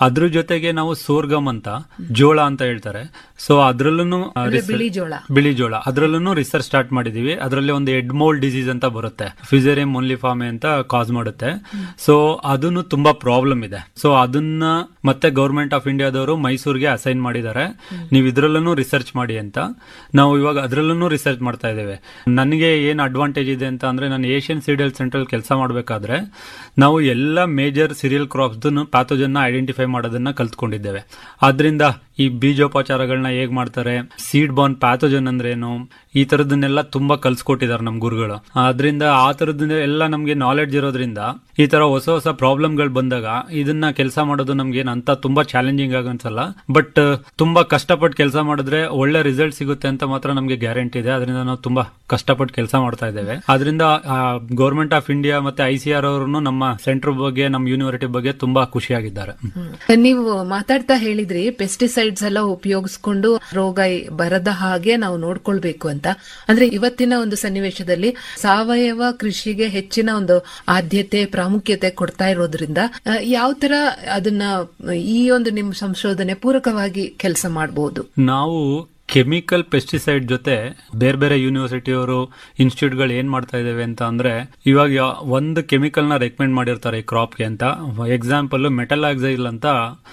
ಅದ್ರ ಜೊತೆಗೆ ನಾವು ಸೋರ್ಗಮ್ ಅಂತ ಜೋಳ ಅಂತ ಹೇಳ್ತಾರೆ ಸೊ ಅದ್ರಲ್ಲೂ ಅಂದ್ರೆ ಬಿಳಿ ಜೋಳ ಬಿಳಿ ಜೋಳ ಅದ್ರಲ್ಲೂ ರಿಸರ್ಚ್ ಸ್ಟಾರ್ಟ್ ಮಾಡಿದೀವಿ ಅದರಲ್ಲಿ ಒಂದು ಎಡ್ಮೋಲ್ ಡಿಸೀಸ್ ಅಂತ ಬರುತ್ತೆ ಫಿಸೇರಿಯಂ ಮೊನ್ಲಿಫಾಮೆ ಅಂತ ಕಾಸ್ ಮಾಡುತ್ತೆ ಸೊ ಅದನ್ನು ತುಂಬಾ ಪ್ರಾಬ್ಲಮ್ ಇದೆ ಸೊ ಅದನ್ನ ಮತ್ತೆ ಗೌರ್ಮೆಂಟ್ ಆಫ್ ಇಂಡಿಯಾದವರು ಮೈಸೂರಿಗೆ ಅಸೈನ್ ಮಾಡಿದ್ದಾರೆ ನೀವು ಇದ್ರಲ್ಲೂ ರಿಸರ್ಚ್ ಮಾಡಿ ಅಂತ ನಾವು ಇವಾಗ ಅದ್ರಲ್ಲೂ ರಿಸರ್ಚ್ ಮಾಡ್ತಾ ಇದ್ದೇವೆ ನನಗೆ ಏನ್ ಅಡ್ವಾಂಟೇಜ್ ಇದೆ ಅಂತ ಅಂದ್ರೆ ನಾನು ಏಷ್ಯನ್ ಸೀರಿಯಲ್ ಸೆಂಟ್ರಲ್ ಕೆಲಸ ಮಾಡಬೇಕಾದ್ರೆ ನಾವು ಎಲ್ಲ major cereal crops pathogen identify ಮಾಡೋದನ್ನ ಕಲ್ತ್ಕೊಂಡಿದ್ದೇವೆ ಆದ್ರಿಂದ ಈ ಬೀಜೋಪಚಾರಗಳನ್ನ ಹೇಗ್ ಮಾಡ್ತಾರೆ ಸೀಡ್ ಬಾರ್ನ್ ಪ್ಯಾಥೋಜನ್ ಅಂದ್ರೆ ಏನು ಈ ತರದನ್ನೆಲ್ಲ ತುಂಬಾ ಕಲ್ಸ್ಕೊಟ್ಟಿದ್ದಾರೆ ನಮ್ ಗುರುಗಳು ಆದ್ರಿಂದ ಆ ತರದನ್ನ ಎಲ್ಲ ನಮ್ಗೆ ನಾಲೆಡ್ಜ್ ಇರೋದ್ರಿಂದ ಈ ತರ ಹೊಸ ಹೊಸ ಪ್ರಾಬ್ಲಮ್ಗಳು ಬಂದಾಗ ಇದನ್ನ ಕೆಲಸ ಮಾಡೋದು ನಮ್ಗೆ ಏನ್ ಅಂತ ತುಂಬಾ ಚಾಲೆಂಜಿಂಗ್ ಆಗಿ ಅನ್ಸಲ್ಲ ಬಟ್ ತುಂಬಾ ಕಷ್ಟಪಟ್ಟು ಕೆಲಸ ಮಾಡಿದ್ರೆ ಒಳ್ಳೆ ರಿಸಲ್ಟ್ ಸಿಗುತ್ತೆ ಅಂತ ಮಾತ್ರ ನಮ್ಗೆ ಗ್ಯಾರಂಟಿ ಇದೆ ಅದರಿಂದ ನಾವು ತುಂಬಾ ಕಷ್ಟಪಟ್ಟು ಕೆಲಸ ಮಾಡ್ತಾ ಇದ್ದೇವೆ ಅದರಿಂದ ಗೌರ್ಮೆಂಟ್ ಆಫ್ ಇಂಡಿಯಾ ಮತ್ತೆ ಐ ಸಿ ಆರ್ ಅವರು ನಮ್ಮ ಸೆಂಟರ್ ಬಗ್ಗೆ ನಮ್ಮ ಯೂನಿವರ್ಸಿಟಿ ಬಗ್ಗೆ ತುಂಬಾ ಖುಷಿಯಾಗಿದ್ದಾರೆ ನೀವು ಮಾತಾಡ್ತಾ ಹೇಳಿದ್ರಿ ಪೆಸ್ಟಿಸೈಡ್ಸ್ ಎಲ್ಲ ಉಪಯೋಗಿಸ್ಕೊಂಡು ರೋಗ ಬರದ ಹಾಗೆ ನಾವು ನೋಡ್ಕೊಳ್ಬೇಕು ಅಂತ ಅಂದ್ರೆ ಇವತ್ತಿನ ಒಂದು ಸನ್ನಿವೇಶದಲ್ಲಿ ಸಾವಯವ ಕೃಷಿಗೆ ಹೆಚ್ಚಿನ ಒಂದು ಆದ್ಯತೆ ಪ್ರಾಮುಖ್ಯತೆ ಕೊಡ್ತಾ ಇರೋದ್ರಿಂದ ಯಾವ ತರ ಅದನ್ನ ಈ ಒಂದು ನಿಮ್ಮ ಸಂಶೋಧನೆ ಪೂರಕವಾಗಿ ಕೆಲಸ ಮಾಡಬಹುದು ನಾವು ಕೆಮಿಕಲ್ ಪೆಸ್ಟಿಸೈಡ್ ಜೊತೆ ಬೇರೆ ಬೇರೆ ಯೂನಿವರ್ಸಿಟಿಯವರು ಇನ್ಸ್ಟಿಟ್ಯೂಟ್ಗಳು ಏನ್ ಮಾಡ್ತಾ ಇದಾವೆ ಅಂತ ಅಂದ್ರೆ ಇವಾಗ ಯಾ- ಒಂದು ಕೆಮಿಕಲ್ ನ ರೆಕಮೆಂಡ್ ಮಾಡಿರ್ತಾರೆ ಈ ಕ್ರಾಪ್ಗೆ ಅಂತ ಎಕ್ಸಾಂಪಲ್ ಮೆಟಲಾಕ್ಸೈಲ್ ಅಂತ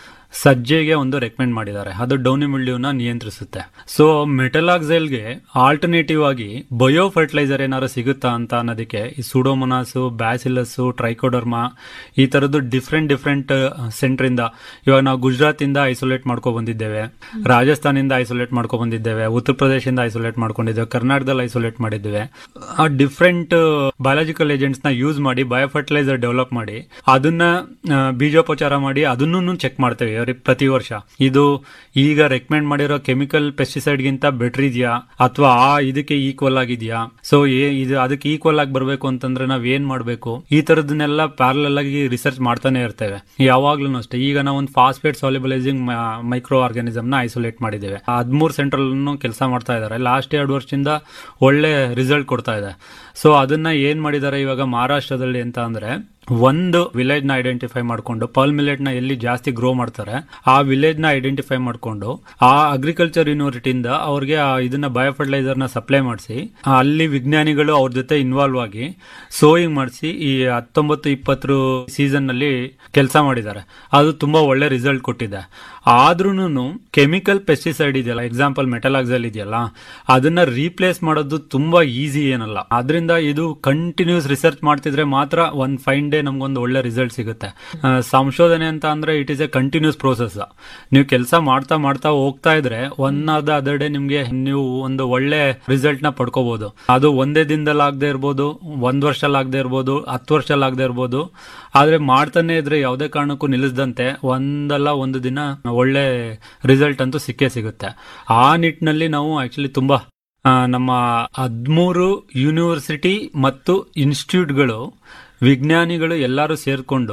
ಸಜ್ಜೆಗೆ ಒಂದು ರೆಕಮೆಂಡ್ ಮಾಡಿದ್ದಾರೆ ಅದು ಡೌನಿ ಮಿಲ್ಡ್ಯೂನ ನಿಯಂತ್ರಿಸುತ್ತೆ ಸೊ ಮೆಟಲಾಕ್ಸೈಲ್ಗೆ ಆಲ್ಟರ್ನೇಟಿವ್ ಆಗಿ ಬಯೋ ಫರ್ಟಿಲೈಸರ್ ಏನಾದ್ರು ಸಿಗುತ್ತಾ ಅಂತ ಅನ್ನೋದಕ್ಕೆ ಈ ಸುಡೋಮೊನಾಸು ಬ್ಯಾಸಿಲಸ್ ಟ್ರೈಕೋಡರ್ಮಾ ಈ ತರದ್ದು ಡಿಫ್ರೆಂಟ್ ಡಿಫ್ರೆಂಟ್ ಸೆಂಟರ್ ಇಂದ ಇವಾಗ ನಾವು ಗುಜರಾತ್ ಇಂದ ಐಸೋಲೇಟ್ ಮಾಡ್ಕೊ ಬಂದಿದ್ದೇವೆ ರಾಜಸ್ಥಾನಿಂದ ಐಸೋಲೇಟ್ ಮಾಡ್ಕೊ ಬಂದಿದ್ದೇವೆ ಉತ್ತರ ಪ್ರದೇಶದಿಂದ ಐಸೋಲೇಟ್ ಮಾಡ್ಕೊಂಡಿದ್ದೇವೆ ಕರ್ನಾಟಕದಲ್ಲಿ ಐಸೋಲೇಟ್ ಮಾಡಿದ್ದೇವೆ ಆ ಡಿಫ್ರೆಂಟ್ ಬಯಾಲಜಿಕಲ್ ಏಜೆಂಟ್ಸ್ ನ ಯೂಸ್ ಮಾಡಿ ಬಯೋ ಫರ್ಟಿಲೈಸರ್ ಡೆವಲಪ್ ಮಾಡಿ ಅದನ್ನ ಆ, ಬೀಜೋಪಚಾರ ಮಾಡಿ ಅದನ್ನು ಚೆಕ್ ಮಾಡ್ತೇವೆ every- ಪ್ರತಿ ವರ್ಷ ಇದು ಈಗ ರೆಕಮೆಂಡ್ ಮಾಡಿರೋ ಕೆಮಿಕಲ್ ಪೆಸ್ಟಿಸೈಡ್ ಗಿಂತ ಬೆಟರ್ ಇದೆಯಾ ಅಥವಾ ಆ ಇದಕ್ಕೆ ಈಕ್ವಲ್ ಆಗಿದೆಯಾ ಸೊ ಇದು ಅದಕ್ಕೆ ಈಕ್ವಲ್ ಆಗಿ ಬರಬೇಕು ಅಂತಂದ್ರೆ ನಾವ್ ಏನ್ ಮಾಡಬೇಕು ಈ ತರದನ್ನೆಲ್ಲ ಪ್ಯಾರಲಲ್ ಆಗಿ ರಿಸರ್ಚ್ ಮಾಡ್ತಾನೆ ಇರ್ತೇವೆ ಯಾವಾಗ್ಲೂ ಅಷ್ಟೇ ಈಗ ನಾವು ಒಂದು ಫಾಸ್ಫೇಟ್ ಸಾಲಿಬಲೈಸಿಂಗ್ ಮೈಕ್ರೋ ಆರ್ಗಾನಿಸಮ್ ನ ಐಸೋಲೇಟ್ ಮಾಡಿದ್ದೇವೆ ಹದಿಮೂರು ಸೆಂಟ್ರಲ್ ಕೆಲಸ ಮಾಡ್ತಾ ಇದ್ದಾರೆ ಲಾಸ್ಟ್ ಎರಡು ವರ್ಷದಿಂದ ಒಳ್ಳೆ ರಿಸಲ್ಟ್ ಕೊಡ್ತಾ ಇದೆ ಸೊ ಅದನ್ನ ಏನ್ ಮಾಡಿದ್ದಾರೆ ಇವಾಗ ಮಹಾರಾಷ್ಟ್ರದಲ್ಲಿ ಅಂತ ಅಂದ್ರೆ ಒಂದು ವಿಲೇಜ್ ನ ಐಡೆಂಟಿಫೈ ಮಾಡ್ಕೊಂಡು ಪಲ್ ಮಿಲೆಟ್ ನ ಎಲ್ಲಿ ಜಾಸ್ತಿ ಗ್ರೋ ಮಾಡ್ತಾರೆ ಆ ವಿಲೇಜ್ ನ ಐಡೆಂಟಿಫೈ ಮಾಡ್ಕೊಂಡು ಆ ಅಗ್ರಿಕಲ್ಚರ್ ಯೂನಿವರ್ಸಿಟಿಯಿಂದ ಅವ್ರಿಗೆ ಆ ಇದನ್ನ ಬಯೋಫರ್ಟಿಲೈಸರ್ ನ ಸಪ್ಲೈ ಮಾಡಿಸಿ ಅಲ್ಲಿ ವಿಜ್ಞಾನಿಗಳು ಅವ್ರ ಜೊತೆ ಇನ್ವಾಲ್ವ್ ಆಗಿ ಸೋಯಿಂಗ್ ಮಾಡಿಸಿ ಈ ಹತ್ತೊಂಬತ್ತು ಇಪ್ಪತ್ತರ ಸೀಸನ್ ನಲ್ಲಿ ಕೆಲಸ ಮಾಡಿದ್ದಾರೆ ಅದು ತುಂಬಾ ಒಳ್ಳೆ ರಿಸಲ್ಟ್ ಕೊಟ್ಟಿದೆ ಆದ್ರೂನು ಕೆಮಿಕಲ್ ಪೆಸ್ಟಿಸೈಡ್ ಇದೆಯಲ್ಲ ಎಕ್ಸಾಂಪಲ್ ಮೆಟಲಾಕ್ಸಲ್ ಇದೆಯಲ್ಲ ಅದನ್ನ ರೀಪ್ಲೇಸ್ ಮಾಡೋದು ತುಂಬಾ ಈಸಿ ಏನಲ್ಲ ಅದರಿಂದ ಇದು ಕಂಟಿನ್ಯೂಸ್ ರಿಸರ್ಚ್ ಮಾಡ್ತಿದ್ರೆ ಮಾತ್ರ ಒಂದ್ ಫೈನ್ ಡೇ ನಮ್ಗೊಂದು ಒಳ್ಳೆ ರಿಸಲ್ಟ್ ಸಿಗುತ್ತೆ ಆ, ಸಂಶೋಧನೆ ಅಂತ ಅಂದ್ರೆ it is a continuous process ನೀವು ಕೆಲಸ ಮಾಡ್ತಾ ಮಾಡ್ತಾ ಹೋಗ್ತಾ ಇದ್ರೆ ಒನ್ ಆದ ಅದರ್ ಡೇ ನಿಮ್ಗೆ ನೀವು ಒಂದು ಒಳ್ಳೆ ರಿಸಲ್ಟ್ ನ ಪಡ್ಕೋಬಹುದು ಅದು ಒಂದೇ ದಿನದಲ್ಲಿ ಆಗದೆ ಇರ್ಬೋದು ಒಂದ್ ವರ್ಷದಲ್ಲಿ ಆಗದೆ ಇರ್ಬೋದು ಹತ್ತು ವರ್ಷದಲ್ಲಿ ಆಗದೆ ಇರ್ಬೋದು ಆದ್ರೆ ಮಾಡ್ತಾನೆ ಇದ್ರೆ ಯಾವುದೇ ಕಾರಣಕ್ಕೂ ನಿಲ್ಲಿಸದಂತೆ ಒಂದಲ್ಲ ಒಂದು ದಿನ ಒಳ್ಳೆ ರಿಸಲ್ಟ್ ಅಂತೂ ಸಿಕ್ಕೇ ಸಿಗುತ್ತೆ ಆ ನಿಟ್ಟಿನಲ್ಲಿ ನಾವು ಆಕ್ಚುಲಿ ತುಂಬಾ ಆ, ನಮ್ಮ ಹದ್ಮೂರು ಯೂನಿವರ್ಸಿಟಿ ಮತ್ತು ಇನ್ಸ್ಟಿಟ್ಯೂಟ್ಗಳು ವಿಜ್ಞಾನಿಗಳು ಎಲ್ಲರೂ ಸೇರ್ಕೊಂಡು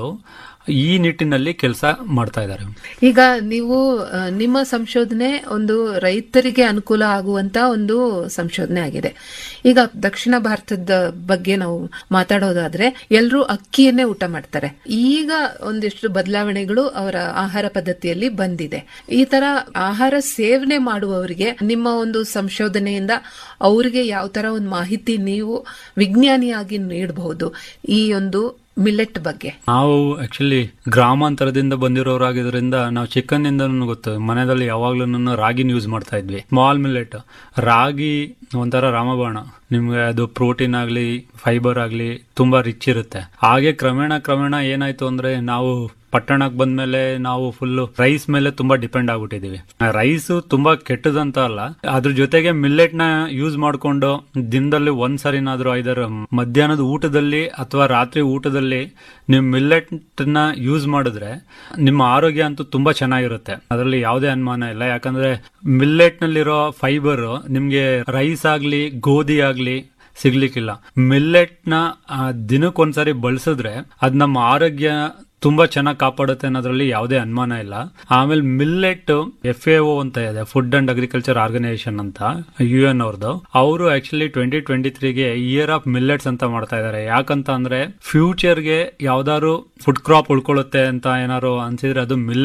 ಈ ನಿಟ್ಟಿನಲ್ಲಿ ಕೆಲಸ ಮಾಡ್ತಾ ಇದ್ದಾರೆ ಈಗ ನೀವು ಆ, ನಿಮ್ಮ ಸಂಶೋಧನೆ ಒಂದು ರೈತರಿಗೆ ಅನುಕೂಲ ಆಗುವಂತ ಒಂದು ಸಂಶೋಧನೆ ಆಗಿದೆ ಈಗ ದಕ್ಷಿಣ ಭಾರತದ ಬಗ್ಗೆ ನಾವು ಮಾತಾಡೋದಾದ್ರೆ ಎಲ್ಲರೂ ಅಕ್ಕಿಯನ್ನೇ ಊಟ ಮಾಡ್ತಾರೆ ಈಗ ಒಂದಿಷ್ಟು ಬದಲಾವಣೆಗಳು ಅವರ ಆಹಾರ ಪದ್ಧತಿಯಲ್ಲಿ ಬಂದಿದೆ ಈ ತರ ಆಹಾರ ಸೇವನೆ ಮಾಡುವವರಿಗೆ ನಿಮ್ಮ ಒಂದು ಸಂಶೋಧನೆಯಿಂದ ಅವರಿಗೆ ಯಾವ ತರ ಒಂದು ಮಾಹಿತಿ ನೀವು ವಿಜ್ಞಾನಿಯಾಗಿ ನೀಡಬಹುದು ಈ ಒಂದು ಮಿಲೆಟ್ ಬಗ್ಗೆ ನಾವು ಆಕ್ಚುಲಿ ಗ್ರಾಮಾಂತರದಿಂದ ಬಂದಿರೋರಾಗಿದ್ರಿಂದ ನಾವು ಚಿಕ್ಕಂದಿಂದ ಗೊತ್ತು ಮನೆಯಲ್ಲಿ ಯಾವಾಗ್ಲೂ ರಾಗಿನ ಯೂಸ್ ಮಾಡ್ತಾ ಇದ್ವಿ ಸ್ಮಾಲ್ ಮಿಲೆಟ್ ರಾಗಿ ಒಂಥರ ರಾಮಬಾಣ ನಿಮ್ಗೆ ಅದು ಪ್ರೋಟೀನ್ ಆಗ್ಲಿ ಫೈಬರ್ ಆಗ್ಲಿ ತುಂಬಾ ರಿಚ್ ಇರುತ್ತೆ ಹಾಗೆ ಕ್ರಮೇಣ ಕ್ರಮೇಣ ಏನಾಯ್ತು ಅಂದ್ರೆ ನಾವು ಪಟ್ಟಣಕ್ಕೆ ಬಂದ್ಮೇಲೆ ನಾವು ಫುಲ್ ರೈಸ್ ಮೇಲೆ ತುಂಬಾ ಡಿಪೆಂಡ್ ಆಗ್ಬಿಟ್ಟಿದೀವಿ ರೈಸ್ ತುಂಬಾ ಕೆಟ್ಟದಂತ ಅಲ್ಲ ಅದ್ರ ಜೊತೆಗೆ ಮಿಲ್ಲೆಟ್ ನ ಯೂಸ್ ಮಾಡ್ಕೊಂಡು ದಿನದಲ್ಲಿ ಒಂದ್ ಸರಿನಾದ್ರೂ ಐದರ ಮಧ್ಯಾಹ್ನದ ಊಟದಲ್ಲಿ ಅಥವಾ ರಾತ್ರಿ ಊಟದಲ್ಲಿ ನೀವು ಮಿಲ್ಲೆಟ್ ನ ಯೂಸ್ ಮಾಡಿದ್ರೆ ನಿಮ್ಮ ಆರೋಗ್ಯ ಅಂತೂ ತುಂಬಾ ಚೆನ್ನಾಗಿರುತ್ತೆ ಅದರಲ್ಲಿ ಯಾವುದೇ ಅನುಮಾನ ಇಲ್ಲ ಯಾಕಂದ್ರೆ ಮಿಲ್ಲೆಟ್ ನಲ್ಲಿರೋ ಫೈಬರ್ ನಿಮ್ಗೆ ರೈಸ್ ಆಗ್ಲಿ ಗೋಧಿ ಆಗ್ಲಿ ಸಿಗ್ಲಿಕ್ಕಿಲ್ಲ ಮಿಲ್ಲೆಟ್ ನ ಆ, ದಿನಕ್ಕೊಂದ್ಸರಿ ಬಳಸಿದ್ರೆ ಅದ್ ನಮ್ಮ ಆರೋಗ್ಯ ತುಂಬಾ ಚೆನ್ನಾಗಿ ಕಾಪಾಡುತ್ತೆ ಅನ್ನೋದ್ರಲ್ಲಿ ಯಾವುದೇ ಅನುಮಾನ ಇಲ್ಲ ಆಮೇಲೆ ಮಿಲ್ಲೆಟ್ ಎಫ್ ಎ ಒ ಅಂತ ಇದೆ ಫುಡ್ ಅಂಡ್ ಅಗ್ರಿಕಲ್ಚರ್ ಆರ್ಗನೈಸೇಷನ್ ಅಂತ ಯು ಎನ್ ಅವ್ರದ್ದು ಅವರು ಆಕ್ಚುಲಿ ಟ್ವೆಂಟಿ ಟ್ವೆಂಟಿ ತ್ರೀಗೆ ಇಯರ್ ಆಫ್ ಮಿಲ್ಲೆಟ್ಸ್ ಅಂತ ಮಾಡ್ತಾ ಇದ್ದಾರೆ ಯಾಕಂತ ಅಂದ್ರೆ ಫ್ಯೂಚರ್ಗೆ ಯಾವ್ದಾದ್ರು ಫುಡ್ ಕ್ರಾಪ್ ಉಳ್ಕೊಳ್ಳುತ್ತೆ ಅಂತ ಏನಾದ್ರು ಅನ್ಸಿದ್ರೆ ಅದು ಮಿಲ್ಲೆಟ್